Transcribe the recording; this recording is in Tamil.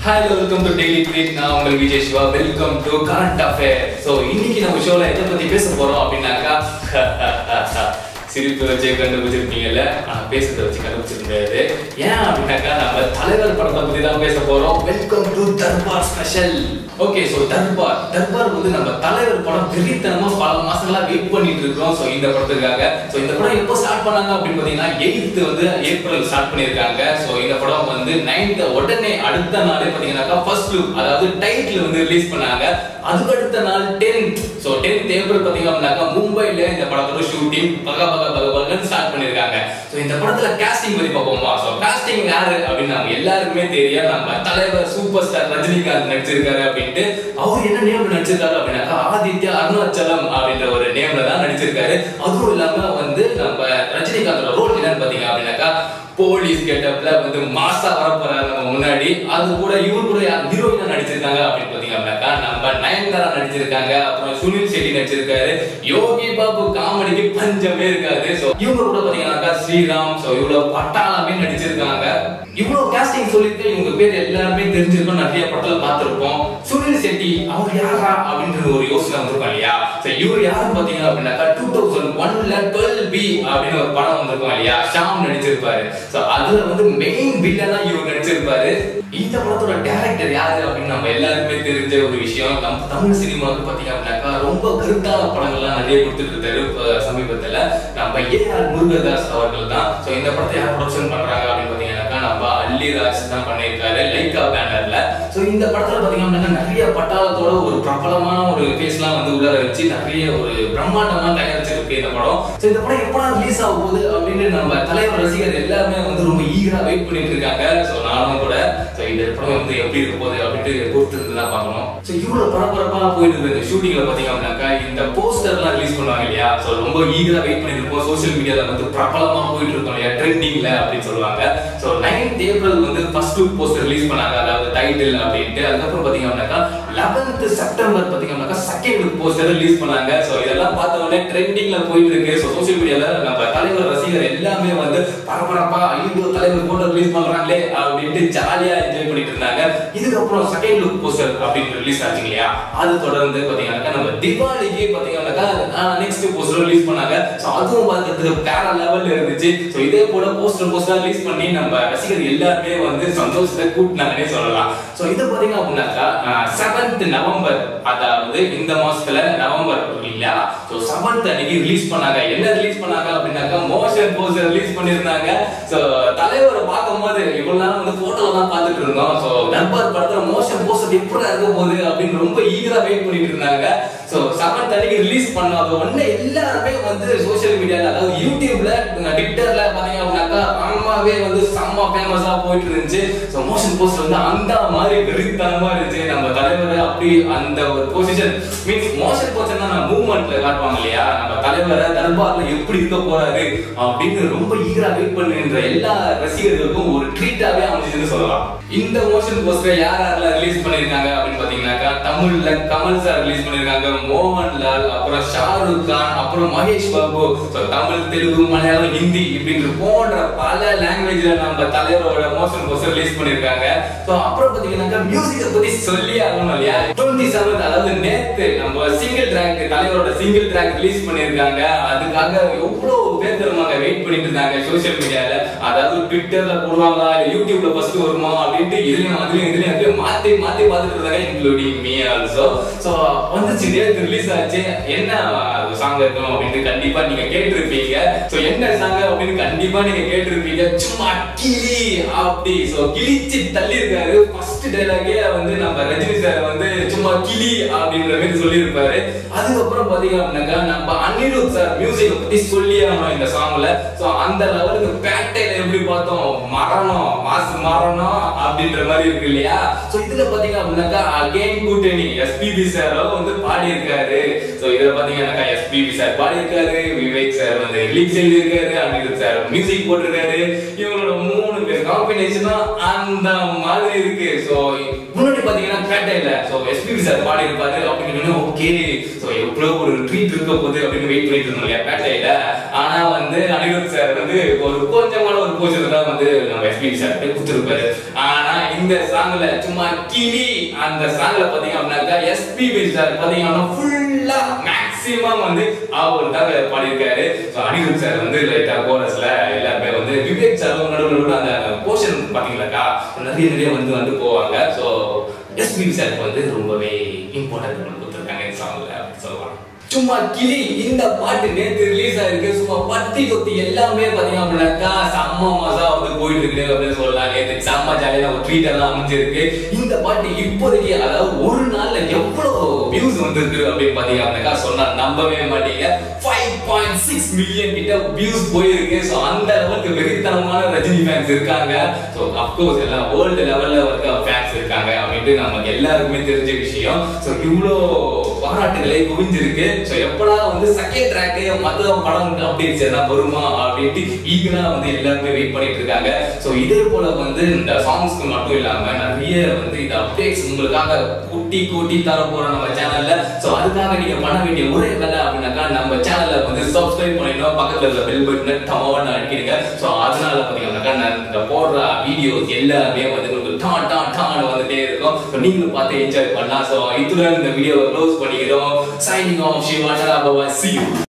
hello welcome to daily treat நான் உங்கள் Vijay Siva welcome to current affair so இன்னைக்கு நம்ம ஷோல எதை பத்தி பேச போறோம் அப்படின்னாக்கா சிரிப்பு வச்சு கண்டுபிடிச்சிருப்பீங்கல்ல ஆனா பேசுறத வச்சு கண்டுபிடிச்சிருக்க முடியாது ஏன் அப்படின்னாக்கா நம்ம தலைவர் படத்தை பத்தி தான் பேச போறோம் welcome to Darbar special okay so Darbar Darbar வந்து நம்ம தலைவர் படம் வெறித்தனமா பல மாசங்களா வெயிட் பண்ணிட்டு இருக்கோம் ஸோ இந்த படத்துக்காக ஸோ இந்த படம் எப்போ ஸ்டார்ட் பண்ணாங்க அப்படின்னு பார்த்தீங்கன்னா எயித்து வந்து ஏப்ரல் ஸ்டார்ட் பண்ணியிருக்காங்க ஸோ இந்த படம் வந்து நைன்த் உடனே அடுத்த நாளே பார்த்தீங்கன்னாக்கா ஃபர்ஸ்ட் லுக் அதாவது டைட்டில் வந்து ரிலீஸ் பண்ணாங்க அதுக்கு அடுத்த நாள் டென்த் ஸோ டென்த் ஏப்ரல் பார்த்தீங்க அப்படின்னாக்கா மும்பைல இந்த படத்தோட ஷூட்டிங் பக பக பக பகன்னு ஸ்டார்ட் பண்ணியிருக்காங்க ஸோ இந்த படத்துல காஸ்டிங் பத்தி பார்ப்போமா ஸோ காஸ்டிங் யாரு அப்படின்னு நம்ம எல்லாருக்குமே தெரியும் நம்ம தலைவர் சூப்பர் ஸ்டார் ரஜினிகாந்த் நடிச்சிருக்காரு அப்படின்ட்டு அவர் என்ன நேம்ல நடிச்சிருக்காரு அப்படின்னாக்கா ஆதித்யா அருணாச்சலம் அப்படின்ற ஒரு நேம்ல தான் நடிச்சிருக்காரு அதுவும் இல்லாம வந்து நம்ம ரஜினிகாந்தோட ரோல் என்னன்னு பாத்தீங்க அப்படின்னாக்கா போலீஸ் கெட்டப்ல வந்து மாசா வரப்போறாரு நம்ம முன்னாடி அது கூட இவர் கூட ஹீரோயினா நடிச்சிருக்காங்க அப்படின்னு பாத்தீங்க அப்படின்னாக்கா நம்ம நயன்தாரா நடிச்சிருக்காங்க அப்புறம் சுனில் செட்டி நடிச்சிருக்காரு யோகி பாபு காமெடிக்கு பஞ்சமே இருக்காது சோ இவங்க கூட பாத்தீங்கன்னாக்கா ஸ்ரீராம் சோ இவ்வளவு பட்டாளமே நடிச்சிருக்காங்க இவ்வளவு காஸ்டிங் சொல்லிட்டு இவங்க பேர் எல்லாருமே தெரிஞ்சிருக்கோம் நிறைய படத்துல பார்த்திருப்போம் சுனில் செட்டி அவர் யாரா அப்படின்றது ஒரு யோசனை வந்திருக்கும் இல்லையா சோ இவர் யாரு பாத்தீங்க அப்படின்னாக்கா டூ தௌசண்ட் ஒன்ல டுவெல் பி அப்படின்னு ஒரு படம் வந்திருக்கும் இல்லையா ஷாம் நடிச்சிருப்பாரு சோ அதுல வந்து மெயின் வில்லனா இவர் நடிச்சிருப்பாரு இந்த படத்தோட டேரக்டர் யாரு அப்படின்னு நம்ம எல்லாருக்குமே தெரிஞ்ச ஒரு விஷயம் நம்ம தமிழ் சினிமாவுக்கு பாத்தீங்க அப்படின்னாக்கா ரொம்ப கருத்தான படங்கள்லாம் நிறைய கொடுத்துட்டு இருக்காரு இப்ப சமீபத்துல நம்ம ஏ ஆர் முருகதாஸ் அவர்கள் தான் சோ இந்த படத்தை யார் ப்ரொடக்ஷன் பண்றாங்க அப்படின்னு பாத்தீங்கன்னாக்கா நம்ம அல்லிராஜ் தான் பண்ணியிருக்காரு லைக்கா பேனர்ல சோ இந்த படத்துல பாத்தீங்க அப்படின்னா நிறைய பட்டாளத்தோட ஒரு பிரபலமான ஒரு ஃபேஸ்லாம் வந்து உள்ளார வச்சு நிறைய ஒரு பிரம்மாண்டமா தயாரிச்சிருக்கு இந்த படம் சோ இந்த படம் எப்படா ரிலீஸ் ஆக போகுது அப்படின்னு நம்ம தலைவர் ரசிகர் எல்லாமே வந்து ரொம்ப ஈகரா வெயிட் பண்ணிட்டு இருக்காங்க சோ நானும் கூட சோ இந்த படம் வந்து எப்படி இருக்க போகுது அப்படின்ட்டு பொறுத்து இருந்து தான் பார்க்கணும் சோ இவ்வளவு பரபரப்பா போயிட்டு இருக்க இந்த ஷூட்டிங்ல பாத்தீங்க அப்படின்னாக்கா இந்த போஸ்டர்லாம் ரிலீஸ் பண்ணுவாங்க இல்லையா சோ ரொம்ப ஈகரா வெயிட் பண்ணிட்டு இருப்போம் சோஷியல் மீடியால வந்து பிரபலமா போயிட்டு இருக்கோம் இல்லையா ட்ரெண்டிங்ல அப்படின்னு சொல்லுவாங்க சோ நைன்த் ஏப்ரல் வந்து ஃபர்ஸ்ட் லுக் போஸ்டர் ரிலீஸ் பண்ணாங்க அதாவது டைட்டில் அப்படின்ட்டு அதுக்கப்புறம் பாத்தீங்க அப்படின்னாக்கா லெவன்த் செப்டம்பர் பாத்தீங்க அப்படின்னாக்கா செகண்ட் லுக் போஸ்டர் ரிலீஸ் பண்ணாங்க சோ இதெல்லாம் பார்த்த உடனே ட்ரெண்டிங்ல போயிட்டு இருக்கு சோ சோஷியல் மீடியால நம்ம தலைவர் ரசிகர் எல்லாமே வந்து பரபரப்பா ஐயோ தலைவர் போட்டோ ரிலீஸ் பண்றாங்களே அப்படின்ட்டு ஜாலியா என்ஜாய் பண்ணிட்டு இருந்தாங்க இதுக்கப்புறம் செகண்ட் லுக் போஸ்டர் அப்படின்னு ரிலீஸ் ஆச்சு இல்லையா அது தொடர்ந்து பாத்தீங்கன்னாக்கா நம்ம தீபாவளிக்கு பாத்தீங்கன்னாக்கா நெக்ஸ்ட் போஸ்டர் ரிலீஸ் பண்ணாங்க சோ அதுவும் பார்க்கறதுக்கு வேற லெவல்ல இருந்துச்சு சோ இதே போல போஸ்டர் போஸ்டர் ரிலீஸ் பண்ணி நம்ம ரசிகர் எல்லாருமே வந்து சந்தோஷத்தை கூட்டினாங்கன்னே சொல்லலாம் சோ இது பாத்தீங்க அப்படின்னாக்கா செவன்த் நவம்பர் அதாவது இந்த மாசத்துல நவம்பர் இல்லையா சோ செவன்த் அன்னைக்கு ரிலீஸ் பண்ணாங்க என்ன ரிலீஸ் பண்ணாங்க அப்படின்னாக்கா மோஷன் போஸ்டர் ரிலீஸ் பண்ணிருந்தாங்க சோ தலைவரை பார்க்கும்போது இவ்வளவு நேரம் வந்து போட்டோ தான் பார்த்துட்டு இருந்தோம் சோ தர்பார் படத்துல மோஷன் போஸ்டர் எப்படி இருக்க போகுது அப்படின்னு ரொம்ப ஈகரா வெயிட் பண்ணிட்டு இருந்தாங்க சோ செவன்த் அன்னைக்கு ரிலீஸ் பண்ணாத உடனே எல்லாருமே வந்து சோஷியல் மீடியால அதாவது யூடியூப்ல ட்விட்டர்ல பாத்தீங்க அப்படின்னாக்கா அம்மாவே வந்து செம்ம ஃபேமஸா போயிட்டு இருந்துச்சு சோ மோஷன் போஸ்டர் வந்து அந்த மாதிரி வெறித்தனமா இருந்துச்சு நம்ம தலைவர் அப்படி அந்த ஒரு பொசிஷன் மீன்ஸ் மோஷன் போஸ்டர் நான் மூவ்மெண்ட்ல காட்டுவாங்க இல்லையா நம்ம தலைவரை தர்பார்ல எப்படி இருக்க போறாரு அப்படின்னு ரொம்ப ஈகரா வெயிட் பண்ணுகின்ற எல்லா ரசிகர்களுக்கும் ஒரு ட்ரீட்டாவே அமைஞ்சதுன்னு சொல்லலாம் இந்த மோஷன் போஸ்டர் யார் யாரெல்லாம் ரிலீஸ் பண்ணிருக்காங்க அப்படின்னு பாத்தீங்கன்னாக்கா தமிழ்ல கமல் சார் ரிலீஸ் பண்ணிருக்காங்க மோகன்லால் அப்புறம் ஷாருக் கான் அப்புறம் மகேஷ் பாபு So, தமிழ் தெலுங்கு மலையாளம் ஹிந்தி இப்படின்ற போன்ற பல லாங்குவேஜ்ல நம்ம தலைவரோட மோஷன் போஸ்டர் ரிலீஸ் பண்ணிருக்காங்க சோ அப்புறம் பாத்தீங்கன்னாக்கா மியூசிக்கை பத்தி சொல்லி ஆகணும் இல்லையா டுவெண்ட்டி செவன்த் அதாவது நேத்து நம்ம சிங்கிள் ட்ராக் தலைவரோட சிங்கிள் ட்ராக் ரிலீஸ் பண்ணிருக்காங்க அதுக்காக எவ்வளவு பேர் தருவாங்க வெயிட் பண்ணிட்டு இருந்தாங்க சோஷியல் மீடியால அதாவது ட்விட்டர்ல போடுவாங்களா இல்ல யூடியூப்ல ஃபர்ஸ்ட் வருமா அப்படின்ட்டு இதுலயும் அதுலயும் இதுலயும் அதுலயும் மாத்தி மாத்தி பார்த்துட்டு இருந்தாங்க இன்க்ளூடிங் மீ ஆல்சோ சோ வந்துச்சு நேத்து ரிலீஸ் ஆச்சு என்ன சாங் இருக்கும் அப்படின்ட்டு கண்டிப்பா நீங்க கேட்டிருப்பீங்க சோ என்ன சாங் அப்படின்னு கண்டிப்பா நீங்க கேட்டிருப்பீங்க சும்மா கிளி அப்படி சோ கிழிச்சு தள்ளி இருக்காரு ஃபர்ஸ்ட் டைலாகே வந்து நம்ம ரஜினி சார் வந்து சும்மா கிளி அப்படின்ற மாதிரி சொல்லியிருப்பாரு அதுக்கப்புறம் பாத்தீங்க அப்படின்னாக்கா நம்ம அனிருத் சார் மியூசிக் பத்தி சொல்லி ஆகணும் இந்த சாங்ல சோ அந்த லெவலுக்கு பேட்டையில எப்படி பார்த்தோம் மரணம் மாசு மரணம் அப்படின்ற மாதிரி இருக்கு இல்லையா சோ இதுல பாத்தீங்க அப்படின்னாக்கா அகைன் கூட்டணி எஸ்பிபி சாரும் வந்து பாடி இருக்காரு சோ இதுல பாத்தீங்கன்னாக்கா எஸ்பிபி சார் பாடி இருக்காரு விவேக் சார் வந்து லிரிக்ஸ் எழுதி இருக்காரு அனிருத் சார் மியூசிக் போட்டிருக்காரு இவங்களோட மூணு பேர் காம்பினேஷனும் அந்த மாதிரி இருக்கு சோ முன்னாடி பாத்தீங்கன்னா பேட்டையில ஸோ எஸ்பிபி சார் பாடி இருப்பாரு அப்படின்னு ஓகே ஸோ எவ்வளோ ஒரு ட்ரீட் இருக்க போகுது அப்படின்னு வெயிட் பண்ணிட்டு இருந்தோம் இல்லையா பேட்டையில ஆனா வந்து அனிருத் சார் வந்து ஒரு கொஞ்சமான ஒரு போர்ஷன் தான் வந்து நம்ம எஸ்பிபி சார் கொடுத்துருப்பாரு ஆனா இந்த சாங்ல சும்மா கிளி அந்த சாங்ல பாத்தீங்க அப்படின்னாக்கா எஸ்பிபி சார் பாத்தீங்கன்னா ஃபுல்லா மேக்ஸிமம் வந்து அவர் தான் பாடியிருக்காரு ஸோ அனிருத் சார் வந்து லைட்டா கோரஸ்ல எல்லாருமே வந்து விவேக் சார் நடுவில் நடுவில் அந்த போர்ஷன் பாத்தீங்களாக்கா நிறைய நிறைய வந்து வந்து போவாங்க ஸோ எஸ்பிபி சாருக்கு வந்து ரொம்பவே இம்பார்ட்டன்ட் கொடுத்துருக்காங்க இந்த சாங்ல அப்படின்னு சொல்லலாம் சும்மா கிளி இந்த பாட்டு நேத்து ரிலீஸ் ஆயிருக்கு சும்மா பத்தி தொத்தி எல்லாமே பாத்தீங்க அப்படின்னாக்கா செம்ம மசா வந்து போயிட்டு இருக்கு அப்படின்னு சொல்லலாம் நேத்து செம்ம ஜாலியான ஒரு ட்ரீட் எல்லாம் அமைஞ்சிருக்கு இந்த பாட்டு இப்போதைக்கு அதாவது ஒரு நாள்ல எவ்வளவு வியூஸ் வந்திருக்கு அப்படின்னு பாத்தீங்க அப்படின்னாக்கா சொன்னா நம்பவே மாட்டீங்க ஃபைவ் பாயிண்ட் சிக்ஸ் மில்லியன் கிட்ட வியூஸ் போயிருக்கு ஸோ அந்த லெவலுக்கு வெறித்தனமான ரஜினி ஃபேன்ஸ் இருக்காங்க ஸோ அப்கோர்ஸ் எல்லாம் வேர்ல்டு லெவல்ல இருக்க ஃபேன்ஸ் இருக்காங்க அப்படின்ட்டு நமக்கு எல்லாருக்குமே தெரிஞ்ச விஷயம் ஸோ இவ்வளோ பாராட்டுகளை குவிஞ்சிருக்கு ஸோ எப்படா வந்து செகண்ட் ட்ராக்கு மற்ற படம் அப்டேட்ஸ் எல்லாம் வருமா அப்படின்ட்டு ஈகரா வந்து எல்லாருமே வெயிட் பண்ணிட்டு இருக்காங்க ஸோ இதே போல வந்து இந்த சாங்ஸ்க்கு மட்டும் இல்லாம நிறைய வந்து இந்த அப்டேட்ஸ் உங்களுக்காக கூட்டி கூட்டி தர போறோம் நம்ம சேனல்ல ஸோ அதுக்காக நீங்க பண்ண வேண்டிய ஒரே வேலை அப்படின்னாக்கா நம்ம சேனல்ல வந்து சப்ஸ்கிரைப் பண்ணிடணும் பக்கத்துல இருக்க பெல் பட்டனை டமாவன்னு அடிக்கிறீங்க ஸோ அதனால பாத்தீங்கன்னாக்கா நான் இந்த போடுற வீடியோஸ் எல்லாமே வந்து உங்களுக்கு டான் டான் டான் வந்துட்டே இருக்கும் ஸோ நீங்களும் பார்த்து என்ஜாய் பண்ணலாம் ஸோ இத்துடன் இந்த வீடியோவை க்ளோஸ் பண்ணிக்கிறோம் signing off Siva see you